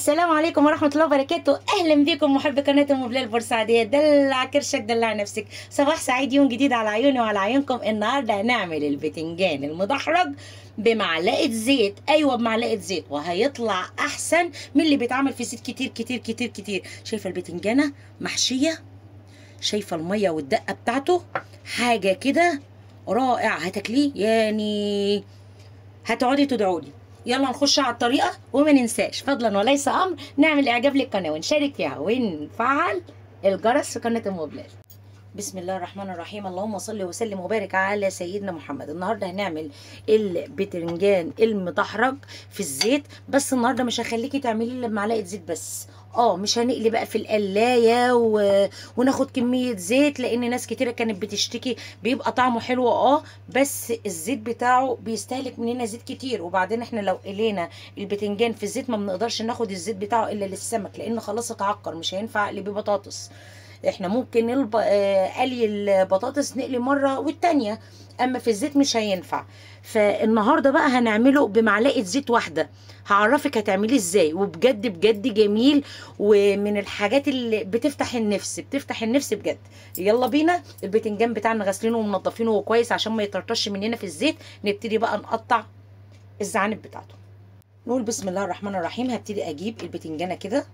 السلام عليكم ورحمة الله وبركاته أهلا بكم محب قناة أم بلال البورسعيدية دلع كرشك دلع نفسك صباح سعيد يوم جديد على عيوني وعلى عيونكم النهاردة هنعمل البتنجان المدحرج بمعلقة زيت أيوة بمعلقة زيت وهيطلع أحسن من اللي بيتعمل في زيت كتير كتير كتير كتير شايفة البتنجانة محشية شايفة المية والدقة بتاعته حاجة كده رائع هتاكليه يعني هتقعدي تدعوا لي يلا نخش على الطريقه وما ننساش فضلا وليس امر نعمل اعجاب للقناه ونشارك فيها ونفعل الجرس في قناه ام بلال بسم الله الرحمن الرحيم اللهم صل وسلم وبارك على سيدنا محمد النهارده هنعمل البتنجان المدحرج في الزيت بس النهارده مش هخليكي تعملي الا بمعلقه زيت بس اه مش هنقلي بقى في القلايه و... وناخد كميه زيت لان ناس كتيره كانت بتشتكي بيبقى طعمه حلو اه بس الزيت بتاعه بيستهلك مننا زيت كتير وبعدين احنا لو قلينا البتنجان في الزيت ما بنقدرش ناخد الزيت بتاعه الا للسمك لان خلاص اتعكر مش هينفع اقلي بيه بطاطس احنا ممكن الب... آه، قلي البطاطس نقلي مره والتانيه اما في الزيت مش هينفع فالنهارده بقى هنعمله بمعلقه زيت واحده هعرفك هتعمليه ازاي وبجد بجد جميل ومن الحاجات اللي بتفتح النفس بتفتح النفس بجد يلا بينا البتنجان بتاعنا غاسلينه ومنضفينه كويس عشان ما يطرطش مننا في الزيت نبتدي بقى نقطع الزعانف بتاعته نقول بسم الله الرحمن الرحيم هبتدي اجيب البتنجانه كده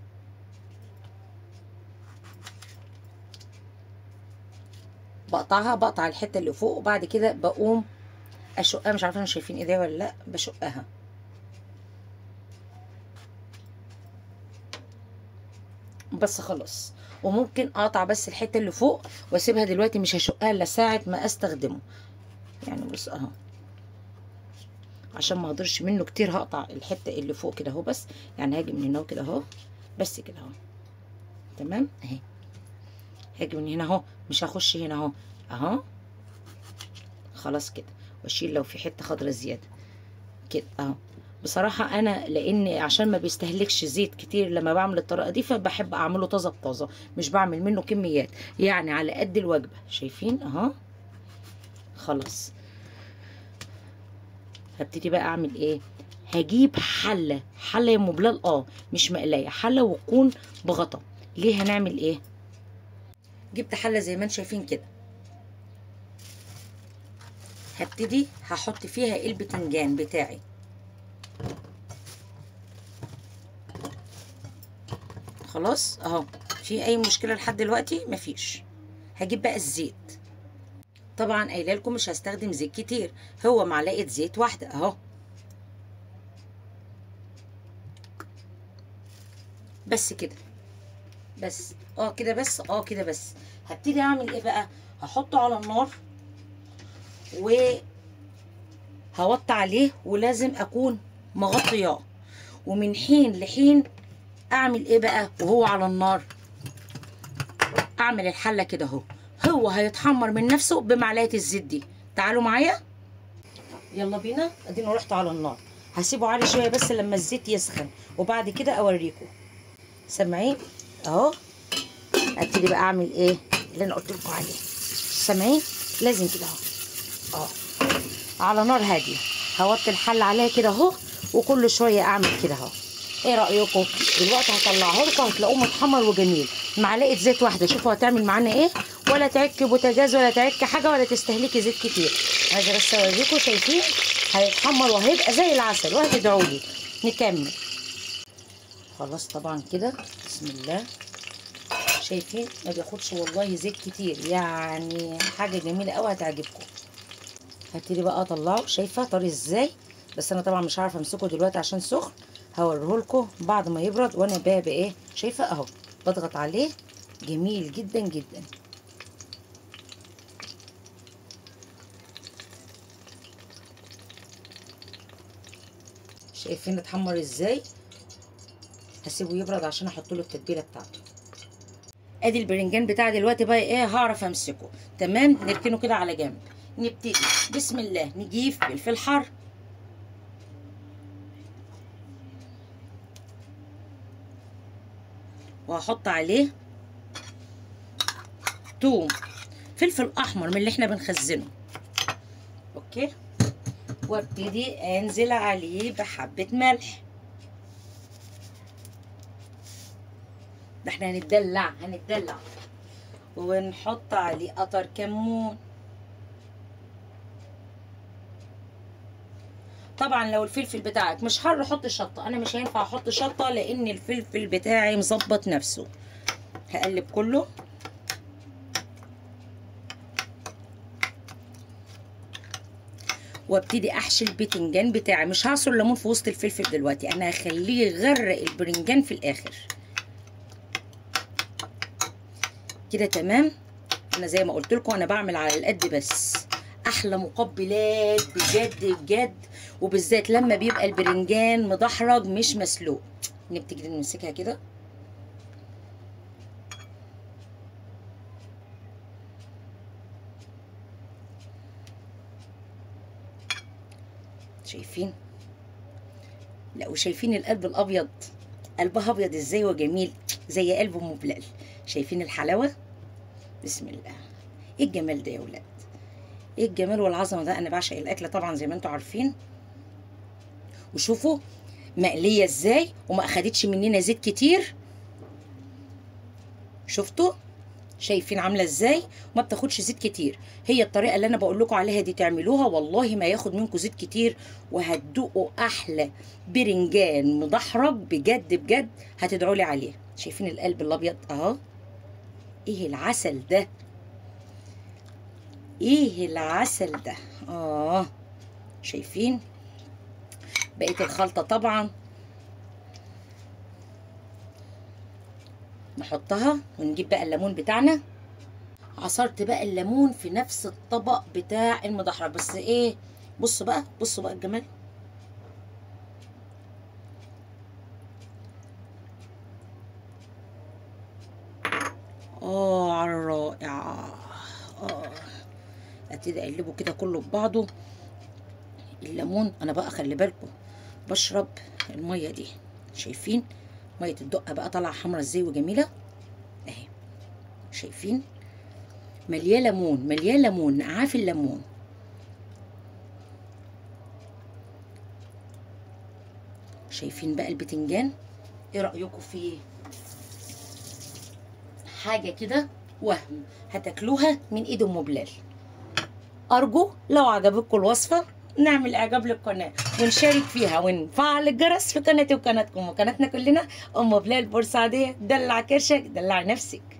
بقطعها بقطع الحته اللي فوق وبعد كده بقوم اشقها مش عارفه انتوا شايفين ايديا ولا لا بشقها بس خلاص وممكن اقطع بس الحته اللي فوق واسيبها دلوقتي مش هشقها الا ساعه ما استخدمه يعني بص اهو عشان ما اقدرش منه كتير هقطع الحته اللي فوق كده اهو بس يعني هاجي من هنا كده اهو بس كده اهو تمام اهي هاجي من هنا اهو مش هخش هنا اهو اهو خلاص كده واشيل لو في حته خضرا زياده كده اهو بصراحة أنا لأن عشان ما بيستهلكش زيت كتير لما بعمل الطريقة دي فبحب أعمله طازة بطازة مش بعمل منه كميات يعني على قد الوجبة شايفين أهو خلاص هبتدي بقى أعمل إيه هجيب حلة حلة يا أم بلال أه مش مقلاية حلة وتكون بغطا ليه هنعمل إيه جبت حلة زي ما انتم شايفين كده هبتدي هحط فيها البتنجان بتاعي خلاص اهو في اي مشكله لحد دلوقتي مفيش هجيب بقى الزيت طبعا قايله لكم مش هستخدم زيت كتير هو معلقه زيت واحده اهو بس كده بس اه كده بس اه كده بس هبتدي اعمل ايه بقى هحطه على النار و هوطي عليه ولازم اكون مغطياه ومن حين لحين اعمل ايه بقى وهو على النار اعمل الحله كده اهو هو هيتحمر من نفسه بمعلقه الزيت دي تعالوا معايا يلا بينا ادينا رحت على النار هسيبه عالي شويه بس لما الزيت يسخن وبعد كده اوريكم سامعين اهو ابتدي بقى اعمل ايه اللي انا قلت لكم عليه سامعين لازم كده اهو اه على نار هاديه هوطي الحل عليها كده اهو وكل شويه اعمل كده اهو ايه رايكم دلوقتي هطلعه لكم هتلاقوه متحمر وجميل معلقه زيت واحده شوفوا هتعمل معانا ايه ولا تعك بوتاجاز ولا تعك حاجه ولا تستهلكي زيت كتير عايزه بس اوريكم شايفين هيتحمر وهيبقى زي العسل وهتدعوا لي نكمل خلاص طبعا كده بسم الله شايفين ما بياخدش والله زيت كتير يعني حاجه جميله قوي هتعجبكم هبتدي بقى اطلعه شايفه طري ازاي بس انا طبعا مش عارفه امسكه دلوقتي عشان سخن هوريهولكم بعد ما يبرد وانا بقى بايه شايفه اهو بضغط عليه جميل جدا جدا شايفين اتحمر ازاي هسيبه يبرد عشان احط له التتبيله بتاعته ادي البرنجان بتاعي دلوقتي بقى ايه هعرف امسكه تمام نركنه كده على جنب نبتدي بسم الله نجيب فلفل حر وهحط عليه توم فلفل احمر من اللي احنا بنخزنه اوكي وابتدي انزل عليه بحبه ملح ده احنا هنتدلع هنتدلع ونحط عليه قطر كمون طبعا لو الفلفل بتاعك مش حر حط شطه انا مش هينفع احط شطه لان الفلفل بتاعي مظبط نفسه هقلب كله وابتدي احشي البتنجان بتاعي مش هعصر ليمون في وسط الفلفل دلوقتي انا هخليه يغرق البرنجان في الاخر كده تمام انا زي ما قلت لكم انا بعمل على القد بس احلى مقبلات بجد بجد وبالذات لما بيبقى البرنجان مدحرج مش مسلوق نبتدي نمسكها كده شايفين لا وشايفين القلب الابيض قلبها ابيض ازاي وجميل زي قلب ام بلال شايفين الحلاوه بسم الله ايه الجمال ده يا ولاد ايه الجمال والعظمه ده انا بعشق الاكل طبعا زي ما انتم عارفين وشوفوا مقليه ازاي وما اخدتش مننا زيت كتير شفتوا شايفين عامله ازاي وما بتاخدش زيت كتير هي الطريقه اللي انا بقول لكم عليها دي تعملوها والله ما ياخد منكم زيت كتير وهتدوقوا احلى برنجان مدحرج بجد بجد هتدعوا لي عليه شايفين القلب الابيض اهو ايه العسل ده ايه العسل ده اه شايفين بقيه الخلطه طبعا نحطها ونجيب بقى الليمون بتاعنا عصرت بقى الليمون في نفس الطبق بتاع المدحرج بس ايه بصوا بقى بصوا بقى الجمال اه على الرائع اه ابتدي اقلبه كده كله في بعضه الليمون انا بقى خلي بالكم بشرب الميه دي شايفين ميه الدقه بقى طالعه حمرا ازاي وجميله اهي شايفين ملياه ليمون ملياه ليمون نقعاه الليمون شايفين بقى البتنجان ايه رايكم فيه حاجه كده وهم هتاكلوها من ايد ام بلال ارجو لو عجبتكم الوصفه نعمل اعجاب للقناه ونشارك فيها ونفعل الجرس في قناتي وقناتكم وقناتنا كلنا ام بلال بورسعيديه دلع كرشك دلع نفسك